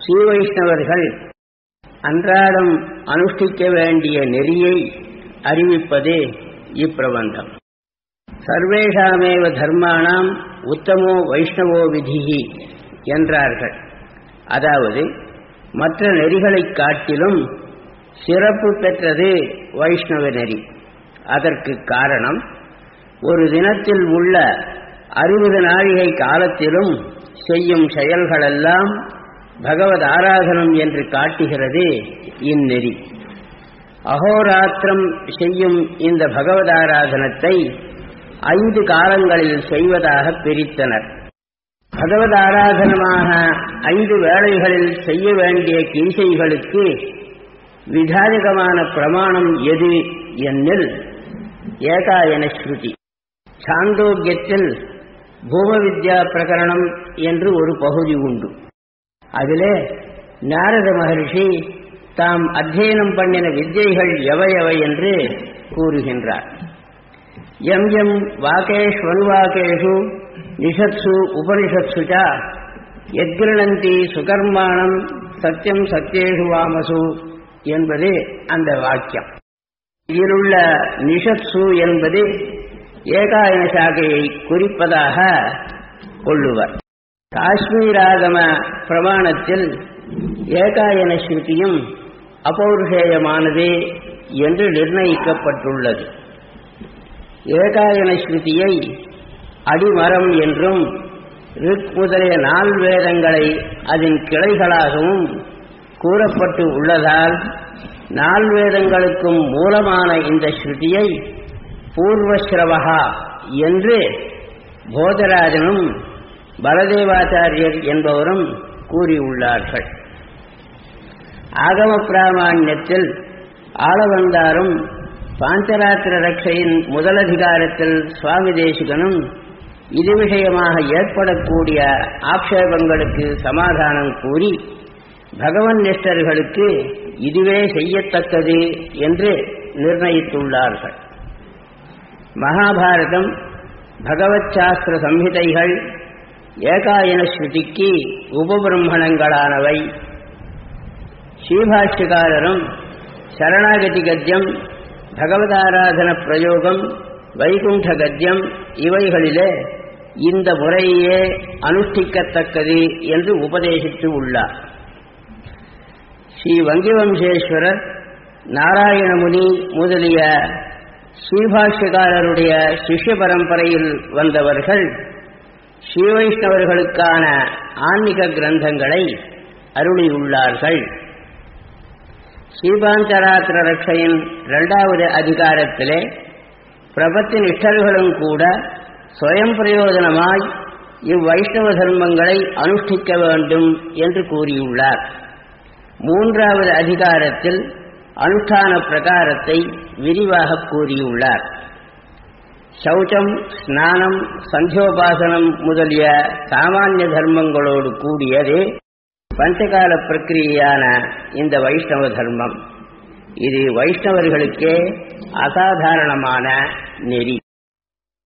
ஸ்ரீ வைஷ்ணவர்கள் அன்றாடம் அனுஷ்டிக்க வேண்டிய நெறியை அறிவிப்பது இப்பிரபந்தம் சர்வேஷாமேவ தர்மானாம் உத்தமோ வைஷ்ணவோ விதிகி என்றார்கள் அதாவது மற்ற நெறிகளைக் காட்டிலும் சிறப்பு பெற்றது வைஷ்ணவ நெறி அதற்கு காரணம் ஒரு தினத்தில் உள்ள அறுபது நாழிகை காலத்திலும் செய்யும் செயல்களெல்லாம் பகவத் ஆராதனம் என்று காட்டுகிறது இந்நெறி அகோராத்திரம் செய்யும் இந்த பகவத் ஆராதனத்தை ஐந்து காலங்களில் செய்வதாக பிரித்தனர் பகவத் ஆராதனமாக ஐந்து வேளைகளில் செய்ய வேண்டிய கீசைகளுக்கு விதாயகமான பிரமாணம் எது என்னில் ஏகாயன ஸ்ருதி சாந்தோக்கியத்தில் பூம வித்யா பிரகரணம் என்று ஒரு பகுதி உண்டு அதிலே நாரத மகர்ஷி தாம் அத்தியனம் பண்ணின வித்யைகள் எவை எவை என்று கூறுகின்றார் எம் எம் வாகேஷ்வனுவாகேஷு நிஷத்சு உபனிஷத்சு ச எத்கிருணந்தி சுகர்மாணம் சத்தியம் சத்தியேஷு வாமசு என்பது அந்த வாக்கியம் இதிலுள்ள நிஷத்சு என்பது ஏகாயன சாகையை குறிப்பதாக கொள்ளுவர் காஷ்மீராகம பிரமாணத்தில் ஏகாயன ஸ்ருதியும் அபௌருஷேயமானது என்று நிர்ணயிக்கப்பட்டுள்ளது ஏகாயன ஸ்ருதியை அடிமரம் என்றும் ரிக் முதலிய நால் வேதங்களை அதன் கிளைகளாகவும் கூறப்பட்டு உள்ளதால் நால் வேதங்களுக்கும் மூலமான இந்த ஸ்ருதியை பூர்வஸ்ரவகா என்று போதராஜனும் பலதேவாச்சாரியர் என்பவரும் கூறியுள்ளார்கள் ஆகம பிராமாண்யத்தில் ஆளவந்தாரும் பாஞ்சராத்திர ரட்சையின் முதலதிகாரத்தில் சுவாமி தேசிகனும் இது விஷயமாக ஏற்படக்கூடிய ஆக்ஷேபங்களுக்கு சமாதானம் கூறி பகவன் நிஷ்டர்களுக்கு இதுவே செய்யத்தக்கது என்று நிர்ணயித்துள்ளார்கள் மகாபாரதம் பகவத் சாஸ்திர சம்ஹிதைகள் ஏகாயன ஸ்ருதிக்கு உபபிரம்மணங்களானவை ஸ்ரீபாஷ்யகாரரும் சரணாகதி கத்தியம் பகவதாராதன பிரயோகம் வைகுண்ட கத்தியம் இவைகளிலே இந்த முறையே அனுஷ்டிக்கத்தக்கது என்று உபதேசித்து உள்ளார் ஸ்ரீ வங்கிவம்சேஸ்வரர் நாராயணமுனி முதலிய ஸ்ரீபாஷ்யகாரருடைய சிஷ்ய பரம்பரையில் வந்தவர்கள் ஸ்ரீ வைஷ்ணவர்களுக்கான ஆன்மீக கிரந்தங்களை அருளியுள்ளார்கள் ஸ்ரீபாஞ்சராத்திர ரட்சையின் இரண்டாவது அதிகாரத்திலே பிரபத்தி நிஷ்டர்களும் கூட சுயம் பிரயோஜனமாய் இவ்வைஷ்ணவ தர்மங்களை அனுஷ்டிக்க வேண்டும் என்று கூறியுள்ளார் மூன்றாவது அதிகாரத்தில் அனுஷ்டான பிரகாரத்தை விரிவாக கூறியுள்ளார் சௌச்சம் ஸ்நானம் சந்தியோபாசனம் முதலிய சாமானிய தர்மங்களோடு கூடியதே பஞ்சகால பிரக்கிரியான இந்த வைஷ்ணவ தர்மம் இது வைஷ்ணவர்களுக்கே அசாதாரணமான நெறி